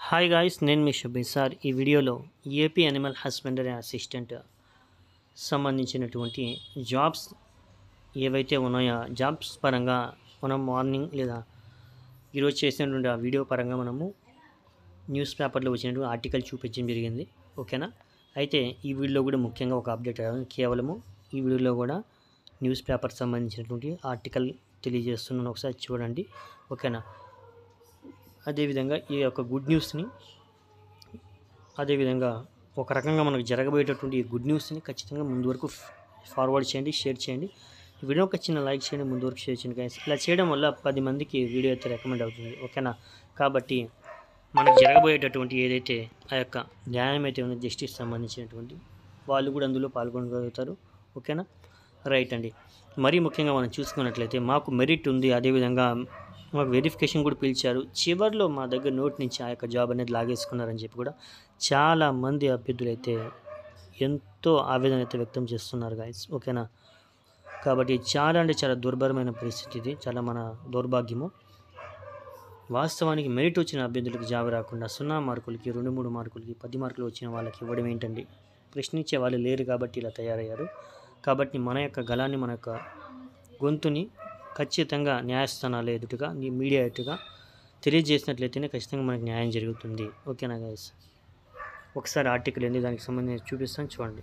Hi guys నేను మీ Shabbir sir ఈ వీడియోలో ఏపీ అనిమల్ హస్బెండరీ అసిస్టెంట్ సంబంధించినటువంటి జాబ్స్ ఏవైతే ఉన్నాయో ఆ జాబ్స్ పరంగా మనం మార్నింగ్ లేదా ఈరోజు చేసినటువంటి ఆ వీడియో పరంగా మనము న్యూస్ పేపర్లో వచ్చినటువంటి ఆర్టికల్ చూపించడం జరిగింది ఓకేనా అయితే ఈ వీడియోలో కూడా ముఖ్యంగా ఒక అప్డేట్ అవ్వాలి కేవలము ఈ వీడియోలో కూడా న్యూస్ పేపర్ సంబంధించినటువంటి ఆర్టికల్ తెలియజేస్తున్నాను ఒకసారి చూడండి ఓకేనా అదేవిధంగా ఈ యొక్క గుడ్ న్యూస్ని అదేవిధంగా ఒక రకంగా మనకు జరగబోయేటటువంటి ఈ గుడ్ న్యూస్ని ఖచ్చితంగా ముందు వరకు ఫార్వర్డ్ చేయండి షేర్ చేయండి ఈ వీడియో ఒక చిన్న లైక్ చేయండి ముందు వరకు షేర్ చేయండి guys. ఇలా చేయడం వల్ల పది మందికి వీడియో అయితే రికమెండ్ అవుతుంది ఓకేనా కాబట్టి మనకు జరగబోయేటటువంటి ఏదైతే ఆ యొక్క న్యాయం అయితే ఉందో జస్టిస్ సంబంధించినటువంటి వాళ్ళు కూడా అందులో పాల్గొనగలుగుతారు ఓకేనా రైట్ అండి మరీ ముఖ్యంగా మనం చూసుకున్నట్లయితే మాకు మెరిట్ ఉంది అదేవిధంగా మాకు వెరిఫికేషన్ కూడా పిలిచారు చివరిలో మా దగ్గర నోట్ నుంచి ఆ యొక్క జాబ్ అనేది లాగేసుకున్నారని చెప్పి కూడా చాలా మంది అభ్యర్థులు అయితే ఎంతో ఆవేదన అయితే వ్యక్తం చేస్తున్నారు గాయస్ ఓకేనా కాబట్టి చాలా అంటే చాలా దుర్భరమైన పరిస్థితి ఇది చాలా మన దౌర్భాగ్యము వాస్తవానికి మెరిట్ వచ్చిన అభ్యర్థులకు జాబ్ రాకుండా సున్నా మార్కులకి రెండు మూడు మార్కులకి పది మార్కులు వచ్చిన వాళ్ళకి ఇవ్వడం ఏంటండి ప్రశ్నించే వాళ్ళు లేరు కాబట్టి ఇలా తయారయ్యారు కాబట్టి మన యొక్క గలాన్ని మన యొక్క గొంతుని ఖచ్చితంగా న్యాయస్థానాల ఎదుటిగా నీ మీడియా ఎదుటిగా తెలియజేసినట్లయితేనే ఖచ్చితంగా మనకు న్యాయం జరుగుతుంది ఓకేనా గైస్ ఒకసారి ఆర్టికల్ ఏంది దానికి సంబంధించి చూపిస్తాను చూడండి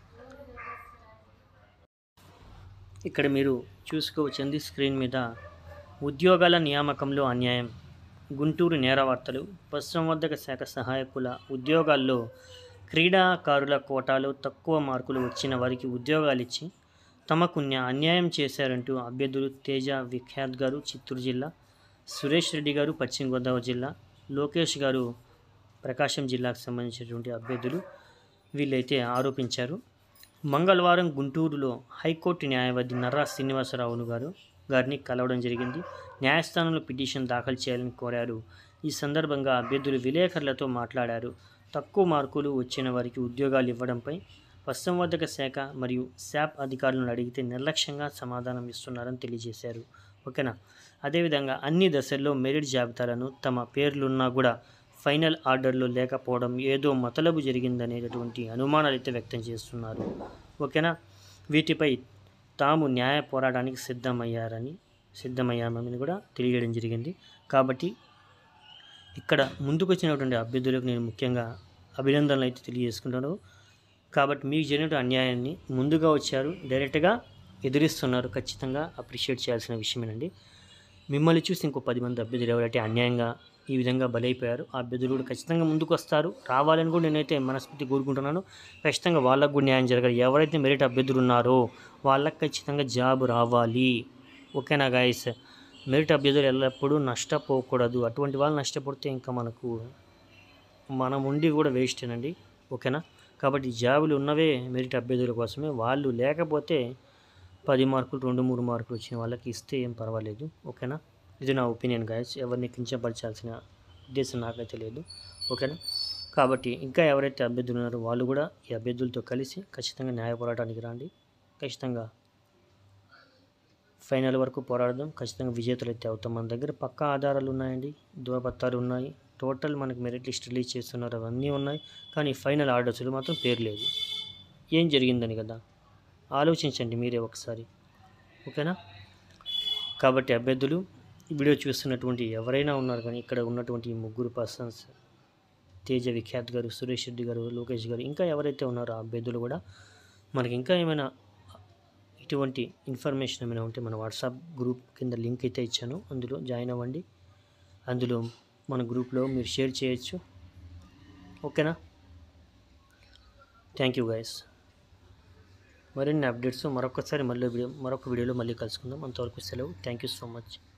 ఇక్కడ మీరు చూసుకోవచ్చండి స్క్రీన్ మీద ఉద్యోగాల నియామకంలో అన్యాయం గుంటూరు నేర వార్తలు పశుసంవర్ధక శాఖ సహాయకుల ఉద్యోగాల్లో క్రీడాకారుల కోటాలో తక్కువ మార్కులు వచ్చిన వారికి ఉద్యోగాలు ఇచ్చి తమకు న్యా అన్యాయం చేశారంటూ అభ్యర్థులు తేజ విఖ్యాత్ గారు చిత్తూరు జిల్లా సురేష్ రెడ్డి గారు పశ్చిమ గోదావరి జిల్లా లోకేష్ గారు ప్రకాశం జిల్లాకు సంబంధించినటువంటి అభ్యర్థులు వీళ్ళైతే ఆరోపించారు మంగళవారం గుంటూరులో హైకోర్టు న్యాయవాది నర్రా శ్రీనివాసరావును గారు గారిని కలవడం జరిగింది న్యాయస్థానంలో పిటిషన్ దాఖలు చేయాలని కోరారు ఈ సందర్భంగా అభ్యర్థులు విలేకరులతో మాట్లాడారు తక్కువ మార్కులు వచ్చిన వారికి ఉద్యోగాలు ఇవ్వడంపై పశుసంవర్ధక శాఖ మరియు శాప్ అధికారులను అడిగితే నిర్లక్ష్యంగా సమాధానం ఇస్తున్నారని తెలియజేశారు ఓకేనా అదేవిధంగా అన్ని దశల్లో మెరిట్ జాబితాలను తమ పేర్లున్నా కూడా ఫైనల్ ఆర్డర్లో లేకపోవడం ఏదో మతలబు జరిగిందనేటటువంటి అనుమానాలు అయితే వ్యక్తం చేస్తున్నారు ఓకేనా వీటిపై తాము న్యాయ పోరాటానికి సిద్ధమయ్యారని సిద్ధమయ్యామని కూడా తెలియడం జరిగింది కాబట్టి ఇక్కడ ముందుకు వచ్చినటువంటి అభ్యర్థులకు నేను ముఖ్యంగా అభినందనలు అయితే తెలియజేసుకుంటాను కాబట్టి మీకు జరిగిన అన్యాయాన్ని ముందుగా వచ్చారు డైరెక్ట్గా ఎదిరిస్తున్నారు ఖచ్చితంగా అప్రిషియేట్ చేయాల్సిన విషయమేనండి మిమ్మల్ని చూసి ఇంకో పది మంది అభ్యర్థులు ఎవరైతే అన్యాయంగా ఈ విధంగా బలైపోయారు ఆ అభ్యర్థులు కూడా ఖచ్చితంగా ముందుకు వస్తారు రావాలని కూడా నేనైతే మనస్ఫూర్తి కోరుకుంటున్నాను ఖచ్చితంగా వాళ్ళకు కూడా న్యాయం జరగాలి ఎవరైతే మెరిట్ అభ్యర్థులు ఉన్నారో వాళ్ళకి ఖచ్చితంగా జాబ్ రావాలి ఓకేనా గాయస్ మెరిట్ అభ్యర్థులు ఎల్లప్పుడూ నష్టపోకూడదు అటువంటి వాళ్ళు నష్టపడితే ఇంకా మనకు మనం ఉండి కూడా వేస్టేనండి ఓకేనా కాబట్టి జాబులు ఉన్నవే మెరిట్ అభ్యర్థుల కోసమే వాళ్ళు లేకపోతే పది మార్కులు రెండు మూడు మార్కులు వచ్చిన వాళ్ళకి ఇస్తే ఏం పర్వాలేదు ఓకేనా ఇది నా ఒపీనియన్ గాయస్ ఎవరిని కించపరచాల్సిన ఉద్దేశం నాకైతే లేదు ఓకేనా కాబట్టి ఇంకా ఎవరైతే అభ్యర్థులు ఉన్నారో వాళ్ళు కూడా ఈ అభ్యర్థులతో కలిసి ఖచ్చితంగా న్యాయ పోరాటానికి రండి ఖచ్చితంగా ఫైనల్ వరకు పోరాడదాం ఖచ్చితంగా విజేతలు అయితే అవుతాం మన దగ్గర పక్కా ఆధారాలు ఉన్నాయండి దూరపత్రాలు ఉన్నాయి టోటల్ మనకి మెరిట్ లిస్ట్ రిలీజ్ చేస్తున్నారు అవన్నీ ఉన్నాయి కానీ ఫైనల్ ఆర్డర్స్లో మాత్రం పేరు లేదు ఏం జరిగిందని కదా ఆలోచించండి మీరే ఒకసారి ఓకేనా కాబట్టి అభ్యర్థులు ఈ వీడియో చూస్తున్నటువంటి ఎవరైనా ఉన్నారు కానీ ఇక్కడ ఉన్నటువంటి ఈ ముగ్గురు పర్సన్స్ తేజ విఖ్యాత్ గారు సురేష్ రెడ్డి గారు లోకేష్ గారు ఇంకా ఎవరైతే ఉన్నారో ఆ అభ్యర్థులు కూడా మనకి ఇంకా ఏమైనా ఇటువంటి ఇన్ఫర్మేషన్ ఏమైనా ఉంటే మన వాట్సాప్ గ్రూప్ కింద లింక్ అయితే ఇచ్చాను అందులో జాయిన్ అవ్వండి అందులో మన గ్రూప్లో మీరు షేర్ చేయొచ్చు ఓకేనా థ్యాంక్ యూ గైస్ మరిన్ని అప్డేట్స్ మరొకసారి మళ్ళీ వీడియో మరొక వీడియోలో మళ్ళీ కలుసుకుందాం అంతవరకు సెలవు థ్యాంక్ యూ సో మచ్